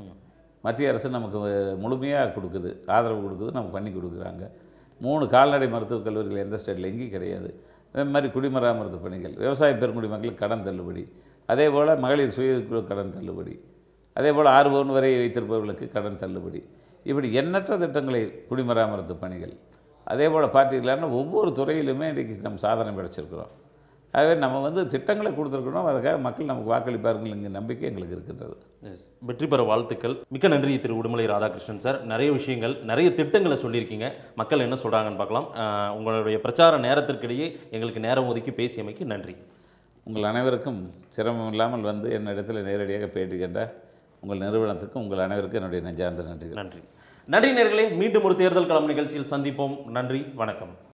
மத்திய அரசு நமக்கு முழுமையாக கொடுக்குது ஆதரவு கொடுக்குது நமக்கு பண்ணி கொடுக்குறாங்க மூணு கால்நடை மருத்துவக் கல்லூரிகள் எந்த ஸ்டேட்டில் எங்கேயும் கிடையாது அதே மாதிரி குடிமராமத்து பணிகள் விவசாய பெருங்குடி மக்களுக்கு கடன் தள்ளுபடி அதே போல் மகளிர் சுய குழு கடன் தள்ளுபடி அதே போல் ஆறு பவுன் வரை வைத்திருப்பவர்களுக்கு கடன் தள்ளுபடி இப்படி எண்ணற்ற திட்டங்களை குடிமராமத்து பணிகள் அதே போல் பார்த்தீங்களான்னா ஒவ்வொரு துறையிலுமே இன்றைக்கி நம்ம சாதனை படைச்சிருக்கிறோம் ஆகவே நம்ம வந்து திட்டங்களை கொடுத்துருக்கணும் அதுக்காக மக்கள் நமக்கு வாக்களிப்பாருங்கிற நம்பிக்கை எங்களுக்கு இருக்கின்றது எஸ் வெற்றி பெற வாழ்த்துக்கள் மிக்க நன்றி திரு உடுமலை ராதாகிருஷ்ணன் சார் நிறைய விஷயங்கள் நிறைய திட்டங்களை சொல்லியிருக்கீங்க மக்கள் என்ன சொல்கிறாங்கன்னு பார்க்கலாம் அஹ் உங்களுடைய பிரச்சார நேரத்திற்கிடையே எங்களுக்கு நேரம் ஒதுக்கி பேசியமைக்கு நன்றி உங்கள் அனைவருக்கும் சிரமம் இல்லாமல் வந்து என்னிடத்தில் நேரடியாக பேட்டி கேட்ட உங்கள் நிறுவனத்துக்கும் உங்கள் அனைவருக்கும் என்னுடைய நெஞ்சார்ந்த நன்றிகள் நன்றி நன்றி நேர்களே மீண்டும் ஒரு தேர்தல் களம் நிகழ்ச்சியில் சந்திப்போம் நன்றி வணக்கம்